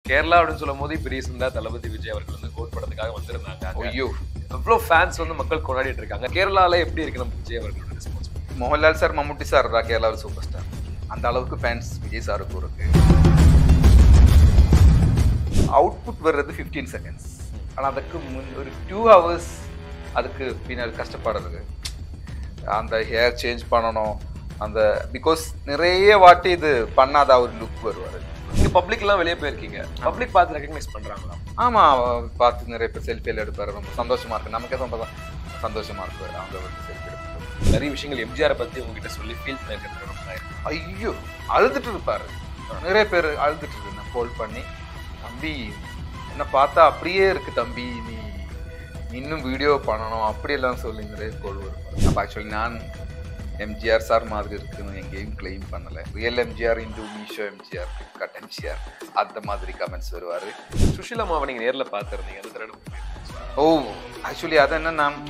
கேரளா அப்படின்னு சொல்லும் போது இப்போ ரீசெண்டா தளபதி விஜய் அவர்கள் வந்து கோட் படத்துக்காக வந்திருந்தாங்க அங்க ஐயோ எவ்வளோ ஃபேன்ஸ் வந்து மக்கள் கொண்டாடிட்டு இருக்காங்க கேரளால எப்படி இருக்கு நம்ம விஜய் அவர்களோட response Mohanlal sir Mammootty sir தான் கேரளாவில் சூப்பர் ஸ்டார் அந்த அளவுக்கு ஃபேன்ஸ் விஜய் சாருக்கும் இருக்கு அவுட்புட் வர்றது ஃபிஃப்டீன் செகண்ட்ஸ் ஆனால் அதுக்கு முன் ஒரு டூ ஹவர்ஸ் அதுக்கு பின்னாடி கஷ்டப்படுறது அந்த ஹேர் சேஞ்ச் பண்ணணும் அந்த பிகாஸ் நிறைய வாட்டி இது பண்ணாத ஒரு லுக் வருவார் நீங்க பப்ளிக் எல்லாம் வெளியே போயிருக்கீங்க பப்ளிக் பார்த்து ரெகக்னைஸ் பண்றாங்களா ஆமாம் பார்த்து நிறைய பேர் செல்ஃபி எல்லாம் எடுப்பாரு ரொம்ப சந்தோஷமா இருக்கு நமக்கே ரொம்ப சந்தோஷமா இருக்கு அவங்க வந்து செல்ஃபி எடுப்பாரு நிறைய விஷயங்கள் எம்ஜிஆரை பத்தி உங்ககிட்ட சொல்லி ஃபீல் பண்ணிருக்கிறது ரொம்ப nice. ஐயோ அழுதுட்டு இருப்பாரு நிறைய பேர் அழுதுட்டு இருக்கு கால் பண்ணி தம்பி என்ன பார்த்தா அப்படியே இருக்கு தம்பி நீ இன்னும் வீடியோ பண்ணணும் அப்படியெல்லாம் சொல்லி நிறைய கோல் வரும் அப்போ ஆக்சுவலி நான் எம்ஜிஆர் சார் மாதிரி இருக்குன்னு எங்கேயும் கிளைம் பண்ணல real MGR into Meesho MGR cut MGR அந்த மாதிரி கமெண்ட்ஸ் வருவார் சுஷிலா அம்மாவை நீங்க நேர்ல பார்த்திருந்தீங்க அந்த தடவை ஓ ஆக்சுவலி அது என்ன நான்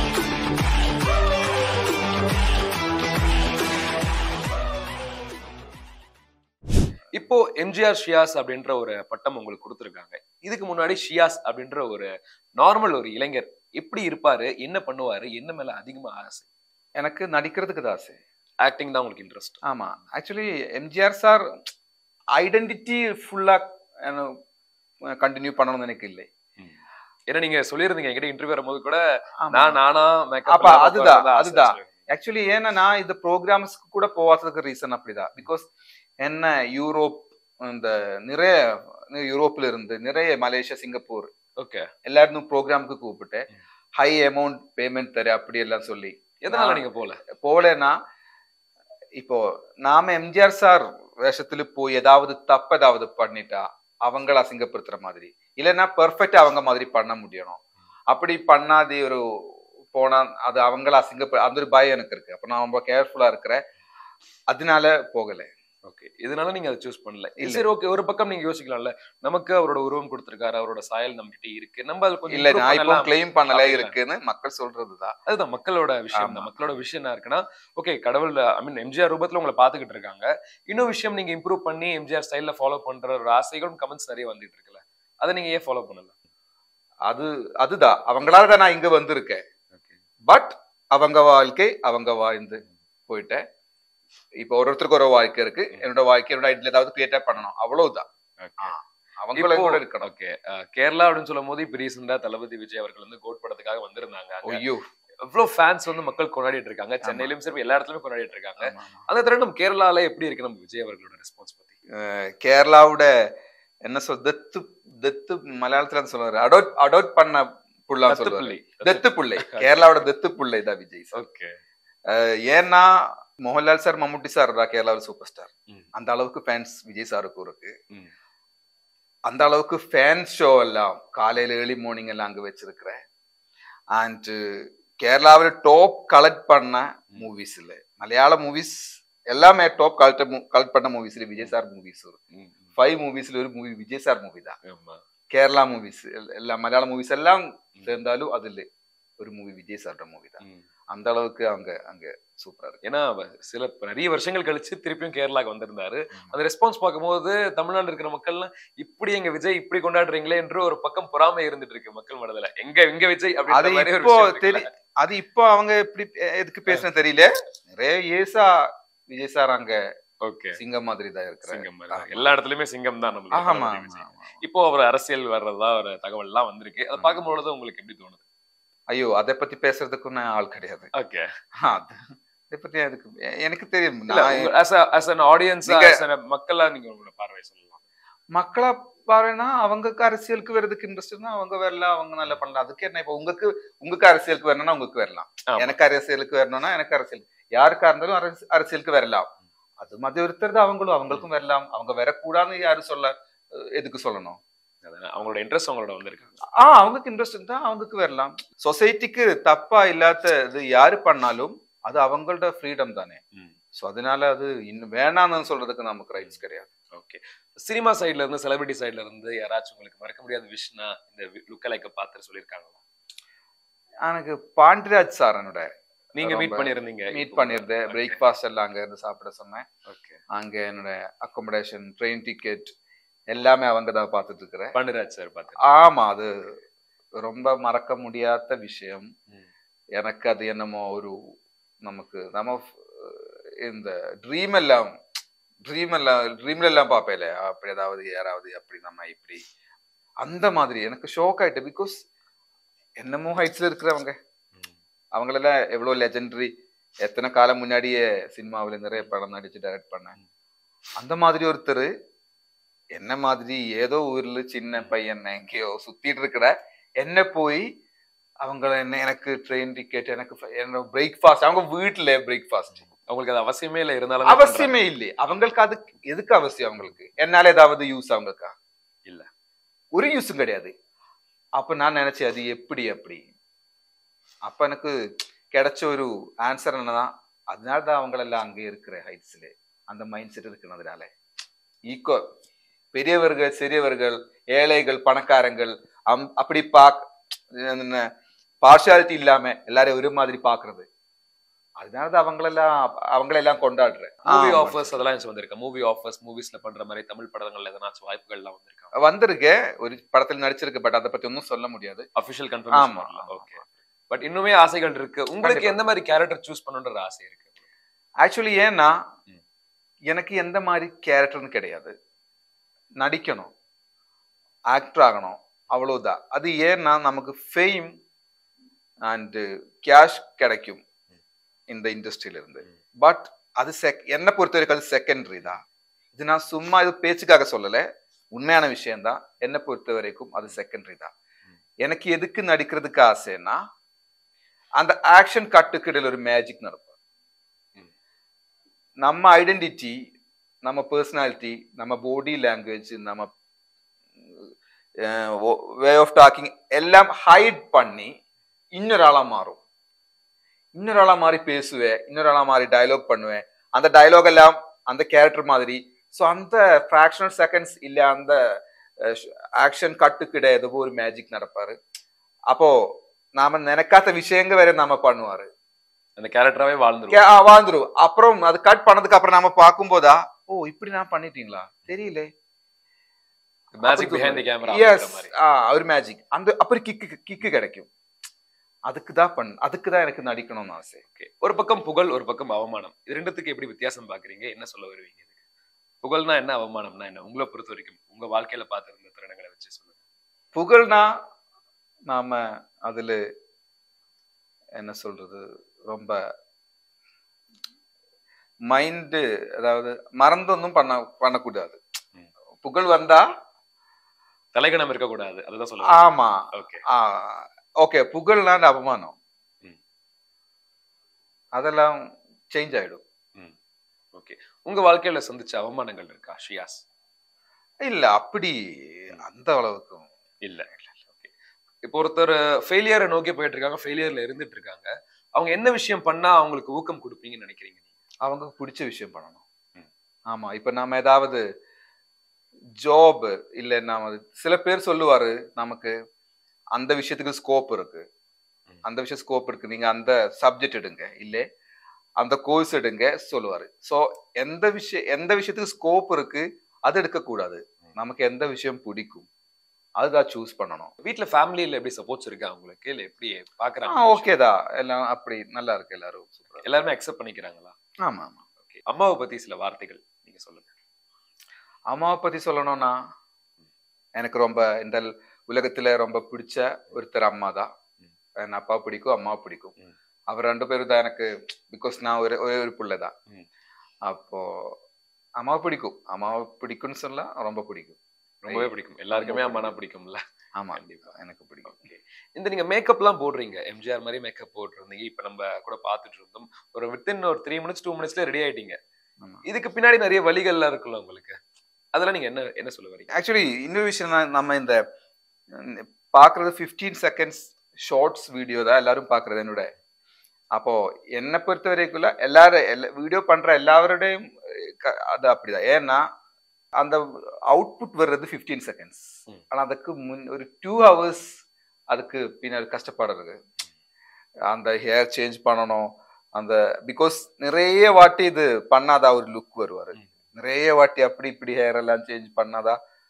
இப்போ எம்ஜிஆர் ஷியாஸ் அப்படின்ற ஒரு பட்டம் உங்களுக்கு கொடுத்துருக்காங்க இதுக்கு முன்னாடி ஷியாஸ் அப்படின்ற ஒரு நார்மல் ஒரு இளைஞர் எப்படி இருப்பாரு என்ன பண்ணுவாரு என்ன மேல அதிகமா ஆசை எனக்கு நடிக்கிறதுக்கு தான் ஆசை ஆக்டிங் தான் உங்களுக்கு இன்ட்ரெஸ்ட் ஆமா ஆக்சுவலி எம்ஜிஆர் சார் ஐடென்டிட்டி ஃபுல்லாக கண்டினியூ பண்ணணும்னு எனக்கு இல்லை ஏன்னா நீங்க சொல்லியிருந்தீங்க என்கிட்ட இன்டர்வியூ வரும்போது கூட ஆமா. நான் நானா மேக்கப் அப்ப அதுதான், அதுதான். ஆக்சுவலி ஏன்னா நான் இந்த ப்ரோக்ராம்ஸ்க்கு கூட போகாததுக்கு ரீசன் அப்படிதான் பிகாஸ் என்ன யூரோப் இந்த நிறைய யூரோப்ல இருந்து நிறைய மலேசியா சிங்கப்பூர் ஓகே எல்லாரும் ப்ரோக்ராமுக்கு கூப்பிட்டு ஹை அமௌண்ட் பேமெண்ட் தர அப்படி எல்லாம் சொல்லி எதனால நீங்க போல போலனா இப்போ நாம எம்ஜிஆர் சார் வேஷத்துல போய் ஏதாவது தப்பு ஏதாவது பண்ணிட்டா அவங்கள அசிங்கப்படுத்துற மாதிரி இல்லைன்னா பெர்ஃபெக்டா அவங்க மாதிரி பண்ண முடியணும் அப்படி பண்ணாது ஒரு போனா அது அவங்கள அசிங்கப்ப அந்த ஒரு பயம் எனக்கு இருக்கு அப்ப நான் ரொம்ப கேர்ஃபுல்லா இருக்கிறேன் அதனால போகல ஓகே இதனால நீங்க அதை சூஸ் பண்ணல இல்ல. சரி ஓகே ஒரு பக்கம் நீங்க யோசிக்கலாம்ல நமக்கு அவரோட உருவம் கொடுத்திருக்காரு அவரோட சாயல் நம்ம கிட்ட இருக்கு நம்ம அது கொஞ்சம் இல்ல improve நான் இப்போ பண்ணலாம். கிளைம் பண்ணல அப்படிதான். இருக்குன்னு மக்கள் சொல்றதுதான் அதுதான் மக்களோட விஷயம் ஆமா. தான் மக்களோட விஷயம் என்ன இருக்குன்னா ஓகே கடவுள் ஐ மீன் எம்ஜிஆர் ரூபத்துல உங்களை பாத்துக்கிட்டு இருக்காங்க இன்னொரு விஷயம் நீங்க இம்ப்ரூவ் பண்ணி எம்ஜிஆர் ஸ்டைல்ல ஃபாலோ பண்ற ஒரு ஆசைகளும் கமெண்ட்ஸ் நிறைய வந்துட்டு இருக்குல்ல அதை நீங்க ஏன் ஃபாலோ பண்ணல அது அதுதான் அவங்களால தான் நான் இங்க வந்திருக்கேன் ஓகே பட் அவங்க வாழ்க்கை அவங்க வாழ்ந்து போயிட்டேன் இப்போ ஒருத்தருக்கு ஒரு வாழ்க்கை இருக்கு என்னோட வாழ்க்கை என்னோட இதுல ஏதாவது கிரியேட்டா பண்ணணும் அவ்வளவுதான் அவங்கள கூட இருக்கணும் ஓகே கேரளா அப்படின்னு சொல்லும் போது இப்ப ரீசெண்டா தளபதி விஜய் அவர்கள் வந்து கோட் படத்துக்காக வந்திருந்தாங்க அங்க ஐயோ எவ்வளவு ஃபேன்ஸ் வந்து மக்கள் கொண்டாடிட்டு இருக்காங்க சென்னையிலும் சரி எல்லா இடத்துலயும் கொண்டாடிட்டு இருக்காங்க ஆமா, ஆமா. அந்த தருணம் கேரளால எப்படி இருக்கு நம்ம விஜய் அவர்களோட ரெஸ்பான்ஸ் பத்தி அஹ் கேரளாவோட என்ன சொல் தெத்து தெத்து மலையாளத்துல தான் சொல்லுவாரு அடோட் அடோட் பண்ண புள்ளா சொல்லுவாரு தத்துப்பிள்ளை. தெத்து புள்ளை கேரளாவோட தெத்து புள்ளை தான் விஜய் சார் ஓகே அஹ் ஏன்னா மோகன்லால் சார் மம்முட்டி சார் தான் கேரளாவில் சூப்பர் ஸ்டார் ம். அந்த அளவுக்கு ஃபேன்ஸ் விஜய் சாருக்கும் இருக்கு ம். அந்த அளவுக்கு ஃபேன்ஸ் ஷோ எல்லாம் காலையில ஏர்லி மார்னிங் எல்லாம் அங்க வச்சிருக்கிறேன் அண்ட் கேரளாவில் டாப் கலெக்ட் பண்ண மூவிஸ் இல்லை மலையாள மூவிஸ் எல்லாமே டாப் கலெக்ட் கலெக்ட் பண்ண மூவிஸ்ல விஜய் சார் மூவிஸ் ம், ம். ஃபைவ் மூவிஸ்ல ஒரு மூவி விஜய் சார் மூவி தான் ஆமா. கேரளா மூவிஸ் எல்லா மலையாள மூவிஸ் எல்லாம் சேர்ந்தாலும் அதுல ஒரு மூவி விஜய் சாரோட மூவி தான் ம். அந்த அளவுக்கு அங்க அங்க சூப்பரா இருக்கு ஏன்னா அவ சில நிறைய வருஷங்கள் கழிச்சு திருப்பியும் கேரளாக்கு வந்திருந்தாரு அந்த ரெஸ்பான்ஸ் பார்க்கும்போது தமிழ்நாட்டுல இருக்கிற மக்கள்லாம் இப்படி எங்க விஜய் இப்படி கொண்டாடுறீங்களே என்று ஒரு பக்கம் பொறாமை இருந்துட்டு இருக்கு மக்கள் மனதுல எங்க எங்க விஜய் அது அப்படின்ற மாதிரி ஒரு இப்போ விஷயம் இருக்குல்ல. தெரி அது இப்போ அவங்க எப்படி எதுக்கு பேசுன தெரியல நிறைய ஏசா விஜய் சார் அங்க ஓகே சிங்கம் மாதிரி தான் இருக்கிறாங்க சிங்கம் மாதிரி தான். எல்லா இடத்துலயுமே சிங்கம் தான் நம்மளுக்கு ஆமா தளபதி ஆமா விஜய். ஆமா. இப்போ அவர் அரசியல் வர்றதா ஒரு தகவல் எல்லாம் வந்திருக்கு அதை ஆமா. பார்க்கும்பொழுது உங்களுக்கு எப்படி தோணுது ஐயோ அதை பத்தி பேசுறதுக்கு நான் ஆள் கிடையாது ஓகே அது இதை பத்தி அதுக்கு எனக்கு தெரியும் இல்ல நான் ஆஸ் ஆஸ் அன் ஆடியன்ஸ் நீங்க- மக்களா நீங்க உங்களோட பார்வை சொல்லலாம் மக்களா பாருன்னா அவங்களுக்கு அரசியலுக்கு வர்றதுக்கு இன்ட்ரெஸ்ட்னா அவங்க வரலாம் அவங்க நல்லா பண்ணலாம் அதுக்கு என்ன இப்போ உங்களுக்கு உங்களுக்கு அரசியலுக்கு வரணும்னா உங்களுக்கு வரலாம் ஆமா. எனக்கு அரசியலுக்கு வரணும்னா எனக்கு அரசியல் யாருக்கா இருந்தாலும் அரசு- அரசியலுக்கு வரலாம் அது மாதிரி ஒருத்தர் தான் அவங்களும் அவங்களுக்கும் வரலாம் அவங்க வரக்கூடாதுன்னு யாரு சொல்ல அஹ் எதுக்கு சொல்லணும் அதான் அவங்களோட இன்ட்ரெஸ்ட் அவங்களோட வந்திருக்காங்க ஆ அவங்களுக்கு இன்ட்ரெஸ்ட் இருந்தா அவங்களுக்கு வரலாம் சொசைட்டிக்கு தப்பா இல்லாத இது யாரு பண்ணாலும் அது அவங்களோட ஃப்ரீடம் தானே ம். ஸோ அதனால அது இன்னும் வேணாம்னு சொல்றதுக்கு நமக்கு ரைட்ஸ் கிடையாது ஓகே சினிமா சைடுல இருந்து செலிபிரிட்டி சைடுல இருந்து யாராச்சும் உங்களுக்கு மறக்க முடியாத விஷனா இந்த லுக்க லைக்க பார்த்து சொல்லியிருக்காங்களா எனக்கு பாண்டிராஜ் சார் என்னோட நீங்க மீட் ரொம்ப பண்ணிருந்தீங்க மீட் பண்ணியிருந்தேன் பிரேக்ஃபாஸ்ட் எல்லாம் அங்க இருந்து சாப்பிட சொன்னேன் ஓகே அங்க என்னோட அக்கோமடேஷன் ட்ரெயின் டிக்கெட் எல்லாமே அவங்க தான் பார்த்துட்டு இருக்கிறேன் பாண்டியராஜ் சார் பார்த்து ஆமா அது ரொம்ப மறக்க முடியாத விஷயம் ம். எனக்கு அது என்னமோ ஒரு நமக்கு நம்ம அஹ், இந்த ட்ரீம் எல்லாம் ட்ரீம் எல்லாம் ட்ரீம்ல எல்லாம் பார்ப்பேல அப்படி ஏதாவது யாராவது அப்படி நம்ம இப்படி அந்த மாதிரி எனக்கு ஷோக் ஆயிட்டு பிகாஸ் என்னமோ ஹைட்ஸ்ல இருக்கிறவங்க ம். அவங்களெல்லாம் எவ்வளோ லெஜெண்டரி எத்தனை காலம் முன்னாடியே சினிமாவில் நிறைய படம் நடிச்சு டைரக்ட் பண்ணேன் அந்த மாதிரி ஒருத்தர் என்ன மாதிரி ஏதோ ஊர்ல சின்ன பையன் எங்கேயோ சுத்திட்டு இருக்கிற என்ன போய் அவங்க என்ன எனக்கு ட்ரெயின் டிக்கெட் எனக்கு fl- என்ன பிரேக்ஃபாஸ்ட் அவங்க வீட்டுல பிரேக்ஃபாஸ்ட் அவங்களுக்கு அது அவசியமே இல்லை இருந்தாலும் அவசியமே இல்லை அவங்களுக்கு அது எதுக்கு அவசியம் அவங்களுக்கு என்னால ஏதாவது யூஸ் அவங்களுக்கா இல்ல. ஒரு யூஸும் கிடையாது அப்ப நான் நினைச்சேன் அது எப்படி அப்படி அப்ப எனக்கு கிடைச்ச ஒரு ஆன்சர் என்னதான் அதனால தான் அவங்களெல்லாம் அங்கே இருக்கிற ஹைட்ஸ்ல அந்த மைண்ட் செட் இருக்கிறதுனால ஈக்கோ பெரியவர்கள் சிறியவர்கள் ஏழைகள் பணக்காரங்கள் அம்- அப்படி பாக் என்ன பார்ஷாலிட்டி இல்லாம எல்லாரையும் ஒரு மாதிரி பாக்குறது அதனாலதான் அவங்களெல்லாம் அவங்களெல்லாம் கொண்டாடுறேன் மூவி ஆமா. ஆஃபர்ஸ் அதெல்லாம் எனக்கு வந்திருக்கு மூவி ஆஃபர்ஸ் மூவிஸ்ல பண்ற மாதிரி தமிழ் படங்கள்ல எதனாச்சும் வாய்ப்புகள் எல்லாம் வந்திருக்கா வந்திருக்கேன் ஒரு படத்துல நடிச்சிருக்கு பட் அதை பத்தி ஒன்றும் சொல்ல முடியாது அபிஷியல் கன்ஃபர்மேஷன் ஆமா, வரல ஆமா. ஓகே பட் இன்னுமே ஆசைகள் இருக்கு உங்களுக்கு கண்டிப்பா. எந்த மாதிரி கேரக்டர் சூஸ் பண்ணணுன்ற ஆசை இருக்கு ஆக்சுவலி ஏன்னா ம். எனக்கு எந்த மாதிரி கேரக்டர்னு கிடையாது நடிக்கணும் ஆக்டர் ஆகணும் அவ்வளவுதான் அது ஏன்னா நமக்கு ஃபெய்ம் அண்ட் கேஷ் கிடைக்கும் இந்த இண்டஸ்ட்ரியில இருந்து ம். பட் அது செக் என்னை பொறுத்த வரைக்கும் அது செகண்டரி தான் இது நான் சும்மா இது பேச்சுக்காக சொல்லலை உண்மையான விஷயம்தான் என்னை பொறுத்த வரைக்கும் அது செகண்டரி தான் ம். எனக்கு எதுக்கு நடிக்கிறதுக்கு ஆசைன்னா அந்த ஆக்ஷன் கட்டுக்கிடையில் ஒரு மேஜிக் நடக்கும் ம். நம்ம ஐடென்டிட்டி நம்ம பர்சனாலிட்டி நம்ம பாடி லாங்குவேஜ் நம்ம வே ஆஃப் டாக்கிங் எல்லாம் ஹைட் பண்ணி இன்னொராளா மாறும் இன்னொராளா மாதிரி பேசுவேன் இன்னொராளா மாதிரி டயலாக் பண்ணுவேன் அந்த டயலாக் எல்லாம் அந்த கேரக்டர் மாதிரி ஸோ அந்த ஃப்ராக்ஷனல் செகண்ட்ஸ் இல்ல அந்த ஆக்ஷன் கட்டுக்கிட ஏதோ ஒரு மேஜிக் நடப்பாரு அப்போ நாம நினைக்காத விஷயங்க வேற நாம பண்ணுவாரு அந்த கேரக்டராவே வாழ்ந்துரும் கே- ஆ, வாழ்ந்துரும் அப்புறம் அது கட் பண்ணதுக்கு அப்புறம் நாம பார்க்கும்போதா ஓ இப்படி நான் பண்ணிட்டீங்களா தெரியல magic behind the camera yes ஒரு மேஜிக் அந்த அப்புறம் கிக்கு கிக்கு கிடைக்கும் அதுக்கு தான் பண்ண அதுக்கு தான் எனக்கு நடிக்கணும்னு ஆசை ஓகே ஒரு பக்கம் புகழ் ஒரு பக்கம் அவமானம் இது ரெண்டுத்துக்கு எப்படி வித்தியாசம் பாக்குறீங்க என்ன சொல்ல வருவீங்க இதுக்கு புகழ்னா என்ன அவமானம்னா என்ன உங்களை பொறுத்த வரைக்கும் உங்க வாழ்க்கையில பார்த்திருந்த தருணங்களை வச்சு சொல்லுங்க புகழ்னா நாம அதுல என்ன சொல்றது ரொம்ப மைண்டு அதாவது மறந்தொന്നും பண்ண பண்ணக்கூடாது ம். புகழ் வந்தா தலைகணம் இருக்க கூடாது அதுதான் சொல்ல ஆமா ஓகே ஓகே புகழ்னா அந்த அவமானம் ம். அதெல்லாம் சேஞ்ச் ஆயிடும் ஓகே உங்க வாழ்க்கையில சந்திச்ச அவமானங்கள் இருக்கா ஷியாஸ் இல்ல அப்படி அந்த அளவுக்கு இல்ல ஓகே இப்போ ஒருத்தர் ஃபெயிலியரை நோக்கி போயிட்டு இருக்காங்க ஃபெயிலியர்ல இருந்துட்டு இருக்காங்க அவங்க என்ன விஷயம் பண்ணா அவங்களுக்கு ஊக்கம் கொடுப்பீங்கன்னு நினைக்கிறீங்க நீங்க அவங்க பிடிச்ச விஷயம் பண்ணணும் ம். ஆமா இப்ப நாம ஏதாவது ஜாப் இல்ல நாம சில பேர் சொல்லுவாரு நமக்கு அந்த விஷயத்துக்கு ஸ்கோப் இருக்கு ம். அந்த விஷயம் ஸ்கோப் இருக்கு நீங்க அந்த சப்ஜெக்ட் எடுங்க இல்ல அந்த கோர்ஸ் எடுங்க சொல்லுவாரு சோ எந்த விஷயம் எந்த விஷயத்துக்கு ஸ்கோப் இருக்கு அது எடுக்கக்கூடாது ம். நமக்கு எந்த விஷயம் பிடிக்கும் அதுதான் சூஸ் பண்ணணும் வீட்ல ஃபேமிலியில எப்படி சப்போர்ட்ஸ் இருக்கா உங்களுக்கு இல்ல எப்படி பாக்குறாங்க ஓகேதா எல்லாம் அப்படி நல்லா இருக்கு எல்லாரும் சூப்பரா எல்லாருமே அக்செப்ட் பண்ணிக்கிறாங்களா ஆமா ஆமா ஓகே அம்மாவை பத்தி சில வார்த்தைகள் நீங்க சொல்லுங்க அம்மாவை பத்தி சொல்லணும்னா எனக்கு ரொம்ப இந்த உலகத்துல ரொம்ப பிடிச்ச ஒருத்தர் அம்மா தான் ம். என் அப்பா பிடிக்கும் அம்மா பிடிக்கும் ம். அவர் ரெண்டு பேரும் தான் எனக்கு பிகாஸ் நான் ஒரு ஒரே ஒரு பிள்ளை தான் ம். அப்போ அம்மாவை பிடிக்கும் அம்மாவை பிடிக்கும்னு சொல்லலாம் ரொம்ப பிடிக்கும் ரொம்பவே பிடிக்கும் எல்லாருக்குமே அம்மானா பிடிக்கும்ல ஆமா கண்டிப்பா. எனக்கு பிடிக்கும் ஓகே இந்த நீங்க மேக்கப்லாம் போடுறீங்க எம்ஜிஆர் மாதிரி மேக்கப் போட்டுருந்தீங்க இப்ப நம்ம கூட பார்த்துட்டு இருந்தோம் ஒரு வித்தின் ஒரு த்ரீ மினிட்ஸ் டூ மினிட்ஸ்ல ரெடி ஆயிட்டீங்க ஆமா. இதுக்கு பின்னாடி நிறைய வழிகள்லாம் இருக்குல்ல உங்களுக்கு அதெல்லாம் நீங்க என்ன என்ன சொல்ல வரீங்க ஆக்சுவலி இன்னொரு விஷயம் நான் நம்ம இந்த ம், பாக்குறது ஃபிஃப்டீன் செகண்ட்ஸ் ஷார்ட்ஸ் வீடியோ தான் எல்லாரும் பாக்குறது என்னோட அப்போ என்னை பொறுத்த வரைக்குள்ள எல்லாரும் வீடியோ பண்ற எல்லாருடையும் க- அது அப்படிதான் ஏன்னா அந்த அவுட்புட் வர்றது ஃபிஃப்டீன் செகண்ட்ஸ் ம். ஆனா அதுக்கு முன் ஒரு டூ ஹவர்ஸ் அதுக்கு பின்னாடி கஷ்டப்படுறது அந்த ஹேர் சேஞ்ச் பண்ணணும் அந்த பிகாஸ் நிறைய வாட்டி இது பண்ணாதான் ஒரு லுக் வருவாரு ம். நிறைய வாட்டி அப்படி இப்படி ஹேர் எல்லாம் சேஞ்ச் பண்ணாதான்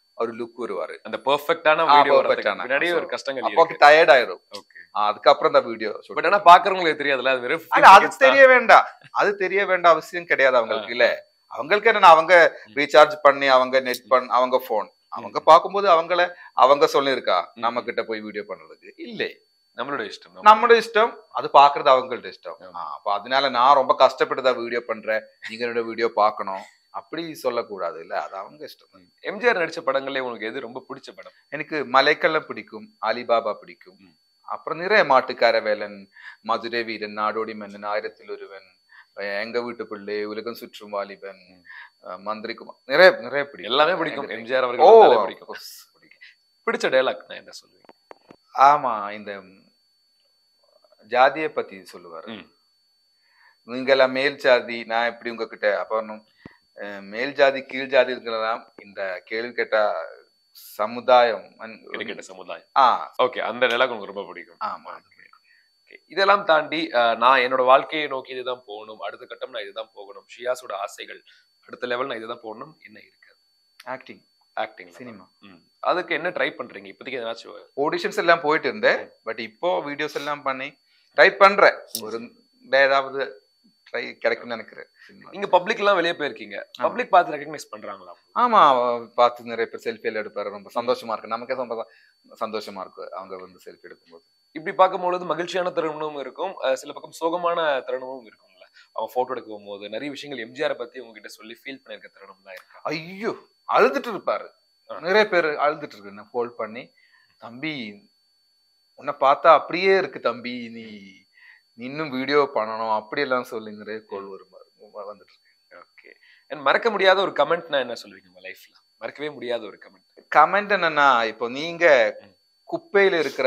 ஒரு லுக் வருவாரு அந்த பெர்ஃபெக்ட்டான ஆ, வீடியோ perfect வரதுக்கு ஆன. முன்னாடியே ஒரு So, கஷ்டங்கள் அப்போ இருக்கு டயர்ட் ஆயிரும் ஓகே ஆ, அதுக்கப்புறம் இந்த வீடியோ பட் ஆனா பாக்குறவங்களுக்கு தெரியாதுல்ல அது வெறும் அல்ல அது தெரிய வேண்டாம் அது தெரிய வேண்டாம் அவசியம் கிடையாது அவங்களுக்கு இல்ல அவங்களுக்கு என்ன அவங்க ரீசார்ஜ் பண்ணி அவங்க நெட் பண்ண அவங்க போன் அவங்க பார்க்கும்போது அவங்கள அவங்க சொல்லியிருக்கா நம்ம கிட்ட போய் வீடியோ பண்றதுக்கு இல்லை நம்மளோட இஷ்டம் நம்மளோட இஷ்டம் அது பாக்குறது அவங்களோட இஷ்டம் ஆமா. ஆ, அப்ப அதனால நான் ரொம்ப கஷ்டப்பட்டு தான் வீடியோ பண்றேன் நீங்க என்னோட வீடியோ பார்க்கணும் அப்படி சொல்லக்கூடாது இல்ல அது அவங்க இஷ்டம் எம்ஜிஆர் நடிச்ச படங்களே உங்களுக்கு எது ரொம்ப பிடிச்ச படம் எனக்கு மலைக்கல்லம் பிடிக்கும் அலிபாபா பிடிக்கும் ம். அப்புறம் நிறைய மாட்டுக்கார வேலன் மதுரை வீரன் நாடோடி மன்னன் ஆயிரத்தில் ஒருவன் அஹ் எங்க வீட்டு பிள்ளை உலகம் சுற்றும் வாலிபன் ம். அஹ் மந்திரி குமார் நிறைய நிறைய பிடிக்கும் எல்லாமே பிடிக்கும் எனக்கு எம்ஜிஆர் ஓ அவர்கள் வந்தாலே பிடிக்கும் of course, பிடிக்கும். பிடிச்ச டைலாக் நான் என்ன சொல்லுவீங்க ஆமா இந்த ஜாதியை பத்தி சொல்லுவாரு ம். நீங்கெல்லாம் மேல் ஜாதி நான் எப்படி உங்ககிட்ட அப்புறம் அஹ், மேல் ஜாதி கீழ் ஜாதி இருக்கலாம் இந்த கேள்வி கேட்டா சமுதாயம் அன்- கிடைக்கிட்ட சமுதாயம் ஆ ஓகே அந்த டைலாக் உங்களுக்கு ரொம்ப பிடிக்கும் ஆமா Okay. இதெல்லாம் தாண்டி அஹ், நான் என்னோட வாழ்க்கையை நோக்கி இதுதான் போகணும் அடுத்த கட்டம் நான் இதுதான் போகணும் ஷியாஸோட ஆசைகள் அடுத்த லெவல் நான் இதுதான் போகணும் என்ன இருக்கு ஆக்டிங் ஆக்டிங் சினிமா அதுக்கு என்ன ட்ரை பண்றீங்க இப்போதைக்கு ஏதாச்சும் ஆடிஷன்ஸ் எல்லாம் போயிட்டு இருந்தேன் பட் இப்போ வீடியோஸ் எல்லாம் பண்ணி ட்ரை பண்றேன் ஒரு ஏதாவது ட்ரை கிடைக்கும்னு நினைக்கிறேன் cinema. நீங்க பப்ளிக் எல்லாம் வெளியே போயிருக்கீங்க பப்ளிக் பார்த்து ரெகக்னைஸ் பண்றாங்களா ஆமா பார்த்து நிறைய பேர் செல்ஃபி எல்லாம் எடுப்பாரு ரொம்ப சந்தோஷமா இருக்கு நமக்கே ரொம்ப சந்தோஷமா இருக்கு அவங்க வந்து செல்ஃபி எடுக்கும்போது இப்படி பார்க்கும்பொழுது மகிழ்ச்சியான தருணமும் இருக்கும் அஹ், சில பக்கம் சோகமான தருணமும் இருக்கும்ல அவங்க போட்டோ எடுக்க போகும்போது நிறைய விஷயங்கள் எம்ஜிஆர் பத்தி உங்ககிட்ட சொல்லி ஃபீல் பண்ணிருக்க தருணம் தான் இருக்கா ஐயோ அழுதுட்டு இருப்பாரு ஆ. நிறைய பேர் அழுதுட்டு இருக்கு கால் பண்ணி தம்பி உன்னை பார்த்தா அப்படியே இருக்கு தம்பி நீ நீ இன்னும் வீடியோ பண்ணணும் அப்படியெல்லாம் சொல்லி நிறைய கோல் வரும் வந்துட்டு இருக்கு ஓகே அண்ட் மறக்க முடியாத ஒரு கமெண்ட்னா என்ன சொல்லுவீங்க உங்க லைஃப்ல மறக்கவே முடியாத ஒரு கமெண்ட் கமெண்ட் என்னன்னா இப்போ நீங்க ம். குப்பையில இருக்கிற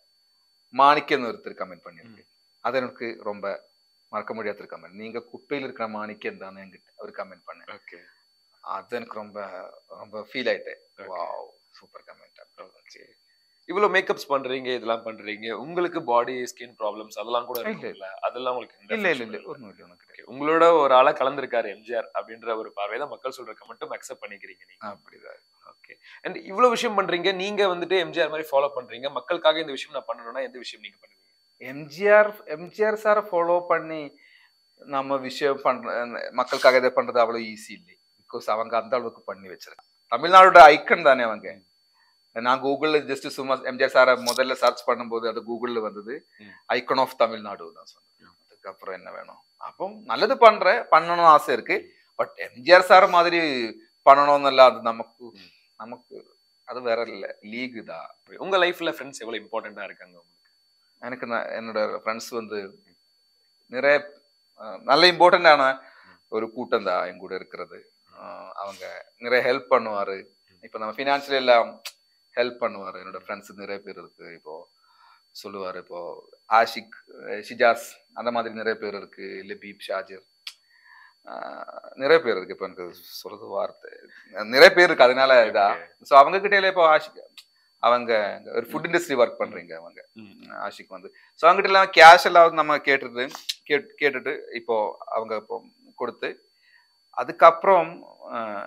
மாணிக்கன்னு ஒருத்தர் கமெண்ட் பண்ணிருக்கு அது எனக்கு ரொம்ப மறக்க முடியாத கமெண்ட் நீங்க குப்பையில இருக்கிற மாணிக்கம் தானே என்கிட்ட அவர் கமெண்ட் பண்ணேன் ஓகே அது எனக்கு ரொம்ப ரொம்ப ஃபீல் ஆயிட்டேன் Okay. Wow super comment okay இவ்வளவு மேக்கப்ஸ் பண்றீங்க இதெல்லாம் பண்றீங்க உங்களுக்கு பாடி ஸ்கின் ப்ராப்ளம்ஸ் அதெல்லாம் கூட இல்ல. இருக்கும்ல அதெல்லாம் உங்களுக்கு எந்த இல்ல இல்ல பிரச்சனையும் இல்ல ஒண்ணும் இல்ல உனக்கு Okay. உங்களோட ஒரு ஆளா கலந்திருக்காரு எம்ஜிஆர் அப்படின்ற ஒரு பார்வை தான் மக்கள் சொல்ற கமெண்ட்டும் அக்செப்ட் பண்ணிக்கிறீங்க நீங்க அப்படிதான் ஓகே அண்ட் இவ்வளவு விஷயம் பண்றீங்க நீங்க வந்துட்டு எம்ஜிஆர் மாதிரி ஃபாலோ பண்றீங்க மக்களுக்காக இந்த விஷயம் நான் பண்ணணும்னா எந்த விஷயம் நீங்க பண்ணுவீங்க எம்ஜிஆர் எம்ஜிஆர் சாரை ஃபாலோ பண்ணி நம்ம விஷயம் பண்ற மக்களுக்காக இதை பண்றது அவ்வளவு ஈஸி இல்லை பிகாஸ் அவங்க அந்த அளவுக்கு பண்ணி வச்சிருக்காங்க தமிழ்நாடோட ஐக்கன் தானே அவங்க நான் கூகுள்ல ஜஸ்ட் சும்மா எம்ஜிஆர் சாரை முதல்ல சர்ச் பண்ணும்போது அது கூகுள்ல வந்தது ம். ஐக்கன் ஆஃப் தமிழ்நாடு தான் சொன்னது அதுக்கப்புறம் என்ன வேணும் அப்போ நல்லது பண்றேன் பண்ணணும் ஆசை இருக்கு பட் எம்ஜிஆர் சார் மாதிரி பண்ணணும்னு அது நமக்கு ம். நமக்கு அது வேற இல்ல லீக் தான் உங்க லைஃப்ல ஃப்ரெண்ட்ஸ் எவ்வளவு இம்பார்ட்டண்டா இருக்காங்க உங்களுக்கு எனக்கு நான் என்னோட ஃப்ரெண்ட்ஸ் வந்து நிறைய அஹ், நல்ல இம்பார்ட்டண்டான ஒரு கூட்டம் தான் என் கூட இருக்கிறது அஹ், அவங்க நிறைய ஹெல்ப் பண்ணுவாரு இப்போ நம்ம ஃபினான்ஷியல் எல்லாம் ஹெல்ப் பண்ணுவாரு என்னோட ஃப்ரெண்ட்ஸ் நிறைய பேர் இருக்கு இப்போ சொல்லுவாரு இப்போ ஆஷிக் அஹ், ஷிஜாஸ் அந்த மாதிரி நிறைய பேர் இருக்கு லபீப் ஷாஜிர் அஹ், நிறைய பேர் இருக்கு இப்போ எனக்கு சொல்றது வார்த்தை நிறைய பேர் இருக்கு அதனால இதா Okay. ஸோ அவங்க கிட்ட இப்போ ஆஷிக் அவங்க ஒரு ஃபுட் இண்டஸ்ட்ரி ஒர்க் பண்றீங்க அவங்க ம். ஆஷிக் வந்து ஸோ அவங்ககிட்ட எல்லாம் கேஷ் எல்லாம் நம்ம கேட்டுட்டு கேட் கேட்டுட்டு இப்போ அவங்க இப்போ கொடுத்து அதுக்கப்புறம் அஹ்,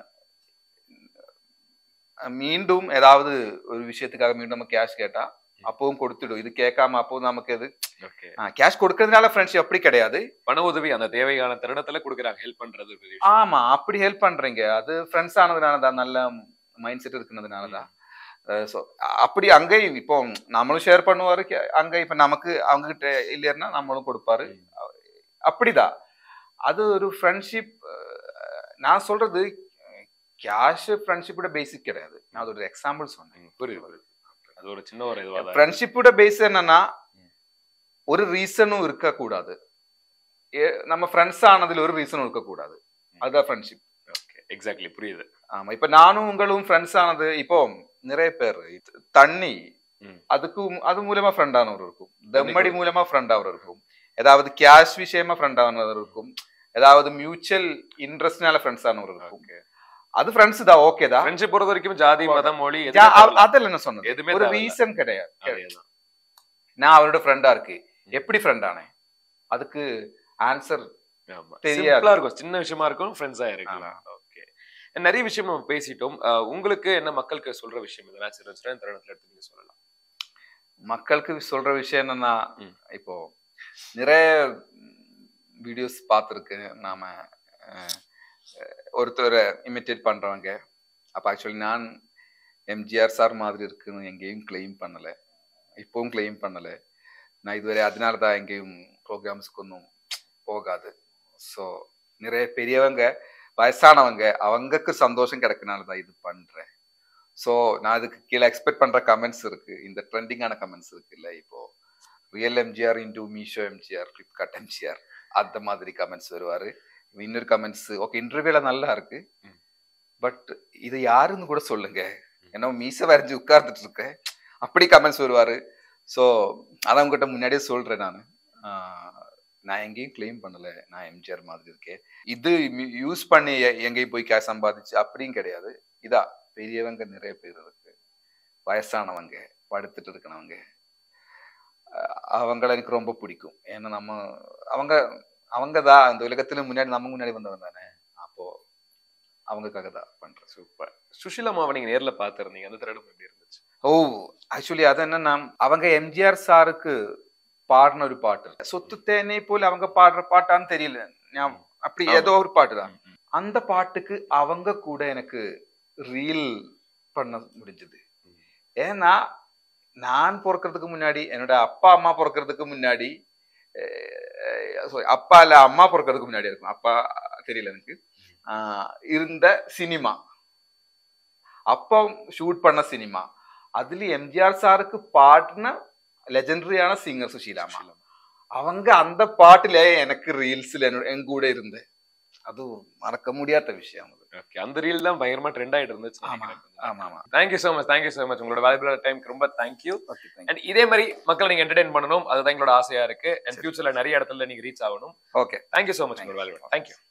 மீண்டும் ஏதாவது ஒரு விஷயத்துக்காக மீண்டும் நம்ம கேஷ் கேட்டா அப்பவும் கொடுத்துடும் இது கேட்காம அப்பவும் நமக்கு இது ஓகே கேஷ் கொடுக்கறதுனால ஃப்ரெண்ட்ஷிப் அப்படி கிடையாது பண உதவி அந்த தேவையான தருணத்துல கொடுக்குறாங்க ஹெல்ப் பண்றது ஒரு பெரிய விஷயம். ஆமா அப்படி ஹெல்ப் பண்றீங்க அது ஃப்ரெண்ட்ஸ் ஆனதுனால தான் நல்ல மைண்ட் செட் இருக்கிறதுனால தான் ஸோ அப்படி அங்கே இப்போ நம்மளும் ஷேர் பண்ணுவாரு கே- அங்க இப்ப நமக்கு அவங்க கிட்ட இல்லைன்னா நம்மளும் கொடுப்பாரு அப்படிதான் அது ஒரு ஃப்ரெண்ட்ஷிப் நான் சொல்றது கேஷ் ஃப்ரெண்ட்ஷிப்போட பேசிக் கிடையாது நான் அது ஒரு எக்ஸாம்பிள் சொன்னேன் ம், புரியுது புரியுது அது ஒரு சின்ன ஒரு இதுவா தான் ஃப்ரெண்ட்ஷிப்போட பேஸ் என்னன்னா ஒரு ரீசனும் இருக்கக்கூடாது ஏ- நம்ம ஃப்ரெண்ட்ஸ் ஆனதுல ஒரு ரீசனும் இருக்கக்கூடாது அதுதான் ஃப்ரெண்ட்ஷிப் ஓகே எக்ஸாக்ட்லி புரியுது ஆமா இப்ப நானும் உங்களும் ஃப்ரெண்ட்ஸ் ஆனது இப்போ நிறைய பேர் இது- தண்ணி ம். அதுக்கு அது மூலமா ஃப்ரெண்ட் ஆனவர் இருக்கும் தம்மடி மூலமா ஃப்ரெண்ட் ஆவர் இருக்கும் ஏதாவது கேஷ் விஷயமா ஃப்ரெண்ட் ஆனவர் இருக்கும் ஏதாவது மியூச்சுவல் இன்ட்ரெஸ்ட்னால ஃப்ரெண்ட்ஸ் ஆனவர் இருக்கும் ஓகே அது ஃப்ரெண்ட்ஸ் தான் ஓகே தான் ஃப்ரெண்ட்ஷிப் பொறுத்த வரைக்கும் ஜாதி மதம் மொழி எதுவுமே ஜா- தேவையில்ல. அதெல்லாம் என்ன சொன்னது எதுவுமே ஒரு தேவையில்ல. ரீசன் கிடையாது அதேதான். நான் அவரோட ஃப்ரெண்டா இருக்கு எப்படி ஃப்ரெண்ட் ஆனேன் அதுக்கு ஆன்சர் ஆமா தெரியாது. சிம்பிளா இருக்கும் சின்ன விஷயமா இருக்கும் ஃப்ரெண்ட்ஸா இருக்கலாம் ஓகே நிறைய விஷயம் நம்ம பேசிட்டோம் அஹ் உங்களுக்கு என்ன மக்களுக்கு சொல்ற விஷயம் இதெல்லாம் இருந்துச்சுன்னா இந்த தருணத்துல எடுத்து நீங்க சொல்லலாம் மக்களுக்கு சொல்ற விஷயம் என்னன்னா ம். இப்போ நிறைய வீடியோஸ் பார்த்துருக்கு நாம அஹ், ஒருத்தரை இமிட்டேட் பண்றவங்க அப்ப ஆக்சுவலி நான் எம்ஜிஆர் சார் மாதிரி இருக்குன்னு எங்கேயும் கிளைம் பண்ணல இப்பவும் கிளைம் பண்ணல நான் இதுவரை அதனால தான் எங்கேயும் ப்ரோக்ராம்ஸ்க்கு ஒன்றும் போகாது ஸோ நிறைய பெரியவங்க வயசானவங்க அவங்களுக்கு சந்தோஷம் கிடைக்கனால தான் இது பண்றேன் ஸோ நான் அதுக்கு கீழே எக்ஸ்பெக்ட் பண்ற கமெண்ட்ஸ் இருக்கு இந்த ட்ரெண்டிங்கான கமெண்ட்ஸ் இருக்கு இல்ல இப்போ real MGR into Meesho MGR Flipkart MGR அந்த மாதிரி கமெண்ட்ஸ் வருவாரு இன்னொரு கமெண்ட்ஸ் ஓகே இன்டர்வியூல நல்லா இருக்கு ம். பட் இது யாருன்னு கூட சொல்லுங்க ஏன்னா மீச வரைஞ்சு உட்கார்ந்துட்டு இருக்கேன் அப்படி கமெண்ட்ஸ் வருவாரு ஸோ அதை உங்ககிட்ட முன்னாடியே சொல்றேன் நான் நான் எங்கேயும் கிளைம் பண்ணல நான் எம்ஜிஆர் மாதிரி இருக்கேன் இது யூஸ் பண்ணி எ- எங்கேயும் போய் கேஷ் சம்பாதிச்சு அப்படியும் கிடையாது இதா பெரியவங்க நிறைய பேர் இருக்கு வயசானவங்க படுத்துட்டு இருக்கனவங்க அஹ் அவங்கள எனக்கு ரொம்ப பிடிக்கும் ஏன்னா நம்ம அவங்க அவங்க தான் அந்த உலகத்துல முன்னாடி நம்ம முன்னாடி வந்தவங்க தானே அப்போ அவங்களுக்காக தான் பண்றேன் சூப்பர் சுஷிலா அம்மாவை நீங்க நேர்ல பாத்திருந்தீங்க அந்த தருணம் எப்படி இருந்துச்சு ஓ ஆக்சுவலி அது என்னன்னா அவங்க எம்ஜிஆர் சாருக்கு பாடின ஒரு பாட்டு சொத்து தேனே போல அவங்க பாடுற பாட்டான்னு தெரியல ஞாபகம். அப்படி ஆமா. ஏதோ ஒரு பாட்டு தான் அந்த பாட்டுக்கு அவங்க கூட எனக்கு ரீல் பண்ண முடிஞ்சது ம். ஏன்னா நான் பிறக்கிறதுக்கு முன்னாடி என்னோட அப்பா அம்மா பிறக்கிறதுக்கு முன்னாடி அஹ், sorry, அப்பா இல்ல அம்மா பிறக்கிறதுக்கு முன்னாடி இருக்கும் அப்பா தெரியல எனக்கு ஆஹ், இருந்த சினிமா அப்பா ஷூட் பண்ண சினிமா அதுல எம்ஜிஆர் சாருக்கு பாடின லெஜெண்டரியான சிங்கர் சுஷீலாமா சுஷீலா. அவங்க அந்த பாட்டுல எனக்கு ரீல்ஸ்ல என் கூட இருந்து அது மறக்க முடியாத விஷயம் அது Okay, அந்த ரீல் தான் பயங்கரமா ட்ரெண்ட் ஆயிட்டு இருந்துச்சு ஆமா ஆமா ஆமா thank you so much thank you so much உங்களோட வேல்யூபிள் டைம்க்கு ரொம்ப தேங்க்யூ ஓகே அண்ட் இதே மாதிரி மக்களை நீங்க என்டர்டைன் பண்ணணும் அதுதான் எங்களோட ஆசையா இருக்கு அண்ட் ஃபியூச்சர்ல நிறைய இடத்துல நீங்க ரீச் ஆகணும் ஓகே தேங்க்யூ சோ மச் உங்களோட வேல்யூபிள் தேங்க்யூ